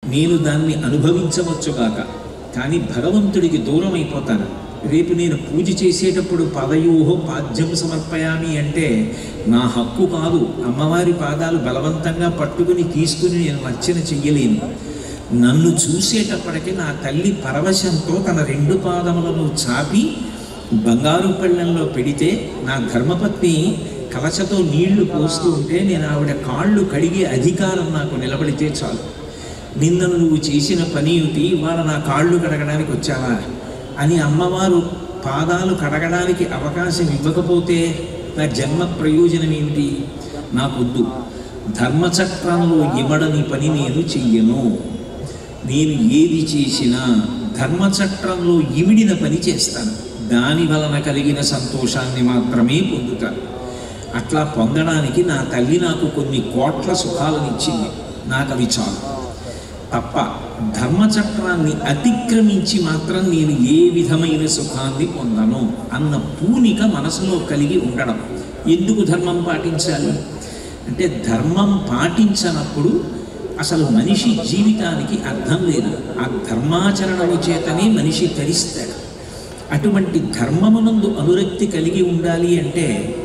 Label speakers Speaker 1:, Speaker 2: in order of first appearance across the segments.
Speaker 1: నేను దాన్ని అనుభవించవచ్చుగాక కానీ భగవంతుడికి దూరం అయిపోతాను రేపు నేను పూజ చేసేటప్పుడు పదయోహో పాద్యం సమర్పయామి అంటే నా హక్కు కాదు అమ్మవారి పాదాలు బలవంతంగా పట్టుకుని తీసుకుని నేను అర్చన చెయ్యలేను నన్ను చూసేటప్పటికి నా తల్లి పరవశంతో తన రెండు పాదములను చాపి బంగారు పళ్ళెంలో పెడితే నా ధర్మపత్ని కలశతో నీళ్లు పోస్తూ ఉంటే నేను ఆవిడ కాళ్ళు కడిగే అధికారం నాకు నిలబడితే చాలు నిన్నను నువ్వు చేసిన పని ఏమిటి ఇవాళ నా కాళ్ళు కడగడానికి వచ్చావా అని అమ్మవారు పాదాలు కడగడానికి అవకాశం ఇవ్వకపోతే నా జన్మ ప్రయోజనం ఏమిటి నాకొద్దు ధర్మచక్రంలో ఇమడని పని నేను చెయ్యను నేను ఏది చేసినా ధర్మచక్రంలో ఇమిడిన పని చేస్తాను దాని వలన కలిగిన సంతోషాన్ని మాత్రమే పొందుతాను అట్లా పొందడానికి నా తల్లి నాకు కొన్ని కోట్ల సుఖాలను ఇచ్చింది నాకు అవి చాలు తప్ప ధర్మచక్రాన్ని అతిక్రమించి మాత్రం నేను ఏ విధమైన సుఖాన్ని పొందను అన్న పూనిక మనసులో కలిగి ఉండడం ఎందుకు ధర్మం పాటించాలి అంటే ధర్మం పాటించనప్పుడు అసలు మనిషి జీవితానికి అర్థం లేదు ఆ ధర్మాచరణము చేతనే మనిషి తరిస్తాడు అటువంటి ధర్మమునందు అనురక్తి కలిగి ఉండాలి అంటే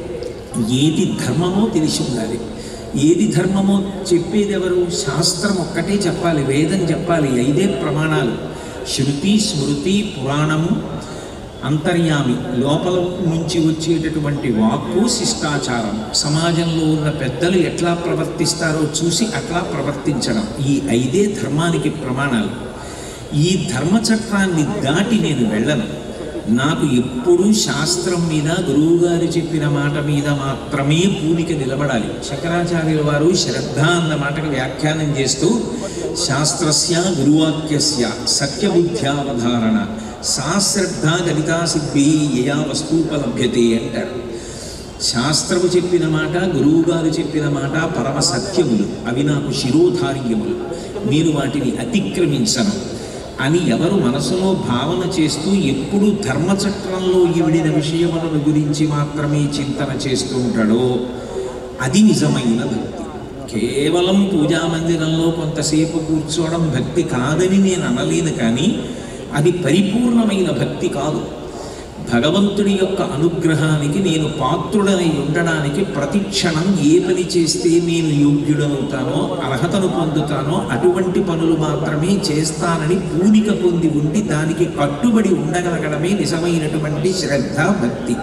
Speaker 1: ఏది ధర్మమో తెలిసి ఉండాలి ఏది ధర్మమో చెప్పేది ఎవరు శాస్త్రం ఒక్కటే చెప్పాలి వేదం చెప్పాలి ఐదే ప్రమాణాలు శృతి స్మృతి పురాణము అంతర్యామి లోపల నుంచి వచ్చేటటువంటి వాక్కు శిష్టాచారం సమాజంలో ఉన్న పెద్దలు ఎట్లా ప్రవర్తిస్తారో చూసి అట్లా ప్రవర్తించడం ఈ ఐదే ధర్మానికి ప్రమాణాలు ఈ ధర్మచక్రాన్ని దాటి నేను వెళ్ళను నాకు ఎప్పుడూ శాస్త్రం మీద గురువుగారు చెప్పిన మాట మీద మాత్రమే పూనిక నిలబడాలి శంకరాచార్యుల వారు శ్రద్ధ అన్న మాటకు వ్యాఖ్యానం చేస్తూ శాస్త్రస్య గురువాక్యస్య సత్యబుద్ధ్యావధారణ సాశ్రద్ధ గణితా సిద్ధి యయా వస్తూపలభ్యతే అంటారు శాస్త్రము చెప్పిన మాట గురువుగారు చెప్పిన మాట పరమ సత్యములు అవి నాకు శిరోధార్యములు నేను వాటిని అతిక్రమించను అని ఎవరు మనసులో భావన చేస్తూ ఎప్పుడు ధర్మచక్రంలో ఈవిడిన విషయములను గురించి మాత్రమే చింతన చేస్తూ ఉంటాడో అది నిజమైన భక్తి కేవలం పూజా మందిరంలో కొంతసేపు కూర్చోవడం భక్తి కాదని నేను అనలేను కానీ అది పరిపూర్ణమైన భక్తి కాదు భగవంతుడి యొక్క అనుగ్రహానికి నేను పాత్రుడనై ఉండడానికి ప్రతి క్షణం ఏ పని చేస్తే నేను యోగ్యుడవుతానో అర్హతను పొందుతానో అటువంటి పనులు మాత్రమే చేస్తానని పూనిక పొంది ఉండి దానికి కట్టుబడి ఉండగలగడమే నిజమైనటువంటి శ్రద్ధ భక్తి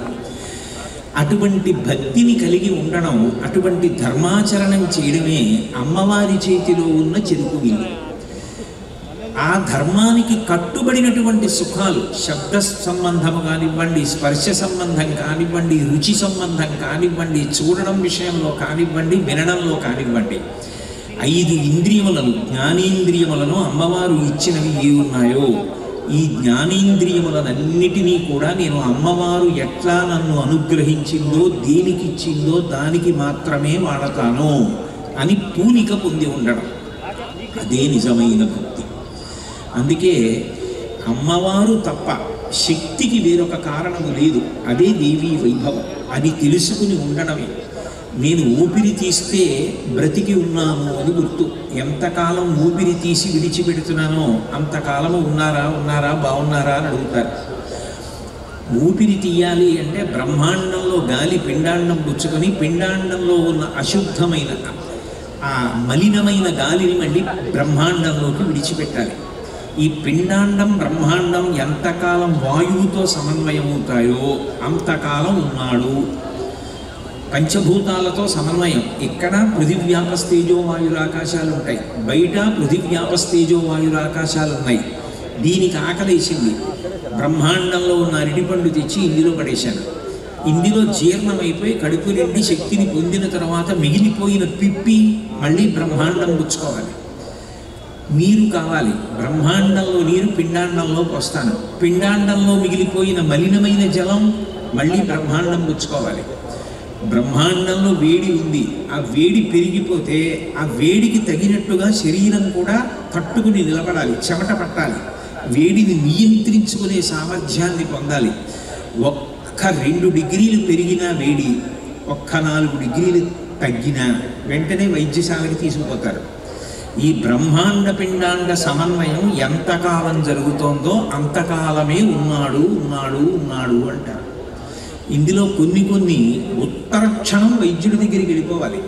Speaker 1: అటువంటి భక్తిని కలిగి ఉండడం అటువంటి ధర్మాచరణం చేయడమే అమ్మవారి చేతిలో ఉన్న చెరుకు విల్లు ఆ ధర్మానికి కట్టుబడినటువంటి సుఖాలు శబ్ద సంబంధము కానివ్వండి స్పర్శ సంబంధం కానివ్వండి రుచి సంబంధం కానివ్వండి చూడడం విషయంలో కానివ్వండి వినడంలో కానివ్వండి ఐదు ఇంద్రియములను జ్ఞానేంద్రియములను అమ్మవారు ఇచ్చినవి ఏ ఉన్నాయో ఈ జ్ఞానేంద్రియములనన్నిటినీ కూడా నేను అమ్మవారు ఎట్లా నన్ను అనుగ్రహించిందో దేనికి ఇచ్చిందో దానికి మాత్రమే వాడతాను అని పూనిక పొంది ఉండడం అదే నిజమైన భక్తి అందుకే అమ్మవారు తప్ప శక్తికి వేరొక కారణము లేదు అదే దేవీ వైభవం అది తెలుసుకుని ఉండడమే నేను ఊపిరి తీస్తే బ్రతికి ఉన్నాను అని గుర్తు ఎంతకాలం ఊపిరి తీసి విడిచిపెడుతున్నానో అంతకాలము ఉన్నారా ఉన్నారా బాగున్నారా అని అడుగుతారు ఊపిరి తీయాలి అంటే బ్రహ్మాండంలో గాలి పిండాండం పుచ్చుకొని పిండాండంలో ఉన్న అశుద్ధమైన ఆ మలినమైన గాలిని మళ్ళీ బ్రహ్మాండంలోకి విడిచిపెట్టాలి ఈ పిండాండం బ్రహ్మాండం ఎంతకాలం వాయువుతో సమన్వయమవుతాయో అంతకాలం ఉన్నాడు పంచభూతాలతో సమన్వయం ఇక్కడ పృథివ్యాపస్తేజో వాయురాకాశాలు ఉంటాయి బయట పృథివ్యాపస్తేజో వాయురాకాశాలు ఉన్నాయి దీనికి ఆకలేసింది బ్రహ్మాండంలో ఉన్న అరటిపండు తెచ్చి ఇందులో పడేశాను ఇందులో జీర్ణమైపోయి కడుపు నిండి శక్తిని పొందిన తర్వాత మిగిలిపోయిన పిప్పి మళ్ళీ బ్రహ్మాండం పుచ్చుకోవాలి నీరు కావాలి బ్రహ్మాండంలో నీరు పిండాండంలోకి వస్తాను పిండాండంలో మిగిలిపోయిన మలినమైన జలం మళ్ళీ బ్రహ్మాండం పుచ్చుకోవాలి బ్రహ్మాండంలో వేడి ఉంది ఆ వేడి పెరిగిపోతే ఆ వేడికి తగినట్టుగా శరీరం కూడా తట్టుకుని నిలబడాలి చెమట పట్టాలి వేడిని నియంత్రించుకునే సామర్థ్యాన్ని పొందాలి ఒక్క రెండు డిగ్రీలు పెరిగినా వేడి ఒక్క నాలుగు డిగ్రీలు తగ్గినా వెంటనే వైద్యశాలకి తీసుకుపోతారు ఈ బ్రహ్మాండ పిండాండ సమన్వయం ఎంతకాలం జరుగుతోందో అంతకాలమే ఉన్నాడు ఉన్నాడు ఉన్నాడు అంటారు ఇందులో కొన్ని కొన్ని ఉత్తర క్షణం వైద్యుడి దగ్గరికి వెళ్ళిపోవాలి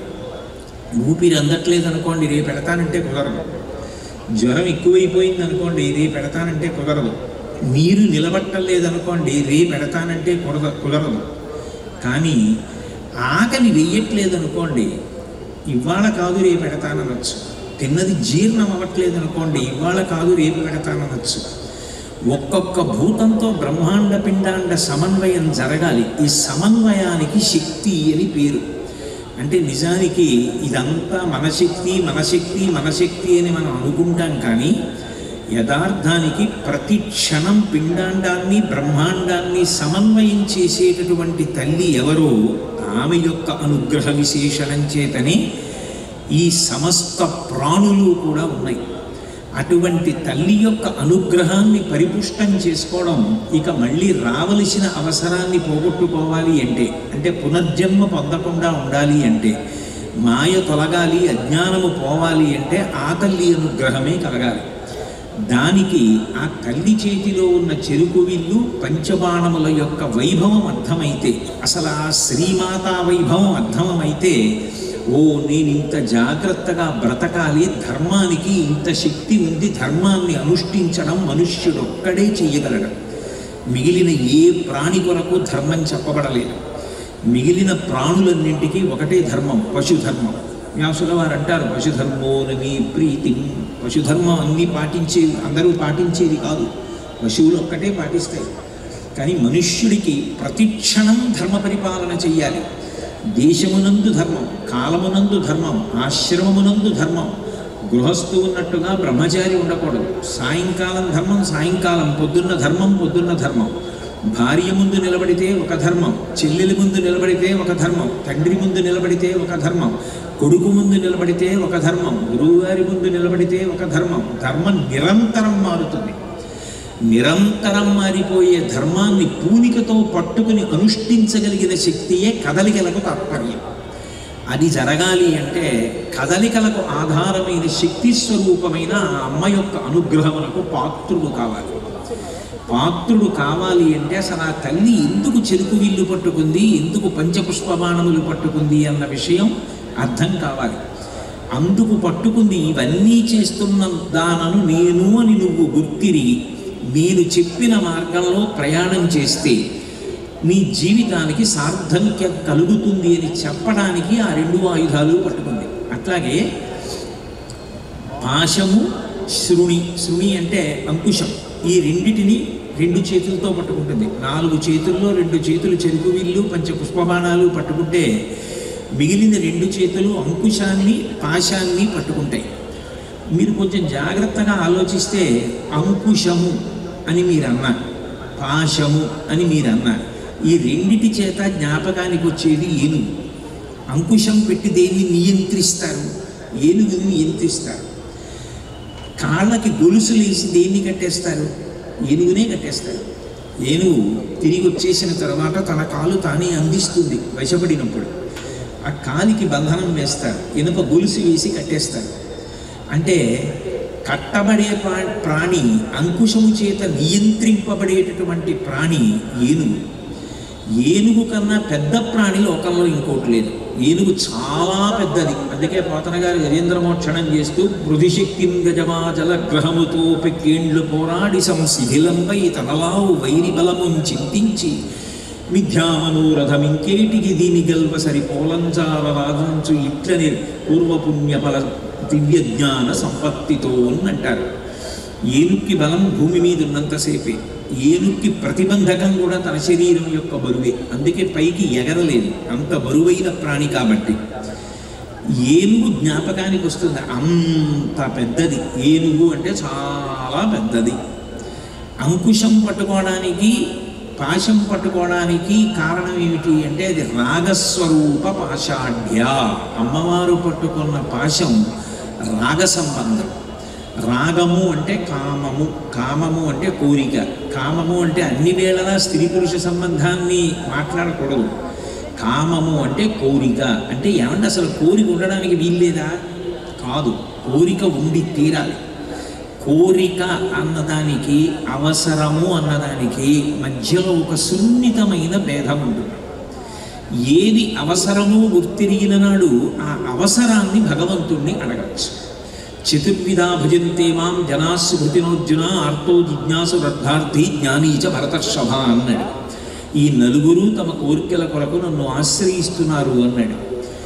Speaker 1: ఊపిరి అందట్లేదు అనుకోండి రేపు పెడతానంటే కుదరదు జ్వరం ఎక్కువైపోయింది అనుకోండి రేపు పెడతానంటే కుదరదు నీరు నిలబట్టలేదు అనుకోండి రేపు పెడతానంటే కుదర కుదరదు కానీ ఆకలి వెయ్యట్లేదు అనుకోండి ఇవాళ కాదు రేపు పెడతానవచ్చు తిన్నది జీర్ణం అవ్వట్లేదు అనుకోండి ఇవాళ కాదు రేపు పెడతానవచ్చు ఒక్కొక్క భూతంతో బ్రహ్మాండ పిండాండ సమన్వయం జరగాలి ఈ సమన్వయానికి శక్తి అని పేరు అంటే నిజానికి ఇదంతా మన శక్తి మన శక్తి మన శక్తి అని మనం అనుకుంటాం కానీ యథార్థానికి ప్రతి క్షణం పిండాండాన్ని బ్రహ్మాండాన్ని సమన్వయం చేసేటటువంటి తల్లి ఎవరో ఆమె యొక్క అనుగ్రహ విశేషణం చేతనే ఈ సమస్త ప్రాణులు కూడా ఉన్నాయి అటువంటి తల్లి యొక్క అనుగ్రహాన్ని పరిపుష్టం చేసుకోవడం ఇక మళ్ళీ రావలసిన అవసరాన్ని పోగొట్టుకోవాలి అంటే అంటే పునర్జన్మ పొందకుండా ఉండాలి అంటే మాయ తొలగాలి అజ్ఞానము పోవాలి అంటే ఆ తల్లి అనుగ్రహమే కలగాలి దానికి ఆ తల్లి చేతిలో ఉన్న చెరుకు విల్లు పంచబాణముల యొక్క వైభవం అర్థమైతే అసలు ఆ శ్రీమాతా వైభవం అర్థమైతే ఓ నేను ఇంత జాగ్రత్తగా బ్రతకాలి ధర్మానికి ఇంత శక్తి ఉంది ధర్మాన్ని అనుష్ఠించడం మనుష్యుడొక్కడే చెయ్యగలడు మిగిలిన ఏ ప్రాణి కొరకు ధర్మం చెప్పబడలేదు మిగిలిన ప్రాణులన్నింటికీ ఒకటే ధర్మం పశుధర్మం వ్యాసుల వారు అంటారు పశుధర్మో నవి ప్రీతి పశుధర్మం అన్నీ పాటించే అందరూ పాటించేది కాదు పశువులు ఒక్కటే పాటిస్తాయి కానీ మనుష్యుడికి ప్రతిక్షణం ధర్మ పరిపాలన చెయ్యాలి దేశమునందు ధర్మం కాలమునందు ధర్మం ఆశ్రమమునందు ధర్మం గృహస్థు ఉన్నట్టుగా బ్రహ్మచారి ఉండకూడదు సాయంకాలం ధర్మం సాయంకాలం పొద్దున్న ధర్మం పొద్దున్న ధర్మం భార్య ముందు నిలబడితే ఒక ధర్మం చెల్లెలి ముందు నిలబడితే ఒక ధర్మం తండ్రి ముందు నిలబడితే ఒక ధర్మం కొడుకు ముందు నిలబడితే ఒక ధర్మం గురువుగారి ముందు నిలబడితే ఒక ధర్మం ధర్మం నిరంతరం మారుతుంది నిరంతరం మారిపోయే ధర్మాన్ని పూనికతో పట్టుకుని అనుష్ఠించగలిగిన శక్తియే కదలికలకు తాత్పర్యం అది జరగాలి అంటే కదలికలకు ఆధారమైన శక్తి స్వరూపమైన ఆ అమ్మ యొక్క అనుగ్రహమునకు పాత్రుడు కావాలి పాత్రుడు కావాలి అంటే అసలు ఆ తల్లి ఎందుకు చెరుకు విల్లు పట్టుకుంది ఎందుకు పంచపుష్పబాణములు పట్టుకుంది అన్న విషయం అర్థం కావాలి అందుకు పట్టుకుంది ఇవన్నీ చేస్తున్న దానను నేను అని నువ్వు గుర్తిరిగి నేను చెప్పిన మార్గంలో ప్రయాణం చేస్తే నీ జీవితానికి సార్థక్యం కలుగుతుంది అని చెప్పడానికి ఆ రెండు ఆయుధాలు పట్టుకుంది అట్లాగే పాశము శృణి శృణి అంటే అంకుశం ఈ రెండిటిని రెండు చేతులతో పట్టుకుంటుంది నాలుగు చేతుల్లో రెండు చేతులు చెరుకు విల్లు పంచ పుష్పబాణాలు పట్టుకుంటే మిగిలిన రెండు చేతులు అంకుశాన్ని పాశాన్ని పట్టుకుంటాయి మీరు కొంచెం జాగ్రత్తగా ఆలోచిస్తే అంకుశము అని మీరు అన్నారు పాశము అని మీరు అన్నారు ఈ రెండిటి చేత జ్ఞాపకానికి వచ్చేది ఏనుగు అంకుశం పెట్టి దేన్ని నియంత్రిస్తారు ఏనుగుని నియంత్రిస్తారు కాళ్ళకి గొలుసులు వేసి దేన్ని కట్టేస్తారు ఏనుగునే కట్టేస్తారు ఏనుగు తిరిగి వచ్చేసిన తర్వాత తన కాలు తానే అందిస్తుంది వశపడినప్పుడు ఆ కాలికి బంధనం వేస్తారు ఇనుప గొలుసు వేసి కట్టేస్తారు అంటే కట్టబడే ప్రా- ప్రాణి అంకుశము చేత నియంత్రింపబడేటటువంటి ప్రాణి ఏనుగు ఏనుగు కన్నా పెద్ద ప్రాణి లోకంలో ఇంకోటి లేదు ఏనుగు చాలా పెద్దది అందుకే పోతన గారు గజేంద్రమోక్షణం చేస్తూ మృదిశక్తి గజమాజల గ్రహముతో పెక్కేండ్లు పోరాడి సంశిథిలంపై తనలావు వైరి బలమున్ చింతించి మిథ్యామనోరథమింకేటికి దీని గల్వ సరిపోలంచాల రాజంచు ఇట్లని పూర్వపుణ్య ఫల దివ్య జ్ఞాన సంపత్తితో అని అంటారు ఏనుక్కి బలం భూమి మీద ఉన్నంతసేపే ఏనుక్కి ప్రతిబంధకం కూడా తన శరీరం యొక్క బరువే అందుకే పైకి ఎగరలేదు అంత బరువైన ప్రాణి కాబట్టి ఏనుగు జ్ఞాపకానికి వస్తుంది అంత పెద్దది ఏనుగు అంటే చాలా పెద్దది అంకుశం పట్టుకోవడానికి పాశం పట్టుకోవడానికి కారణం ఏమిటి అంటే అది రాగస్వరూప పాషాఢ్య అమ్మవారు పట్టుకున్న పాశం రాగ సంబంధం రాగము అంటే కామము కామము అంటే కోరిక కామము అంటే అన్ని వేళలా స్త్రీ పురుష సంబంధాన్ని మాట్లాడకూడదు కామము అంటే కోరిక అంటే ఏమన్నా అసలు కోరిక ఉండడానికి వీల్లేదా కాదు కోరిక ఉండి తీరాలి కోరిక అన్నదానికి అవసరము అన్నదానికి మధ్యలో ఒక సున్నితమైన భేదం ఉంటుంది ఏది అవసరమో గుర్తిరిగిన నాడు ఆ అవసరాన్ని భగవంతుణ్ణి అడగచ్చు చతుర్విధా భజంతే మాం జనాస్సు భృతినోర్జున ఆర్తో జిజ్ఞాసు రద్ధార్థి జ్ఞానీచ భరతర్షభ అన్నాడు ఈ నలుగురు తమ కోరికల కొరకు నన్ను ఆశ్రయిస్తున్నారు అన్నాడు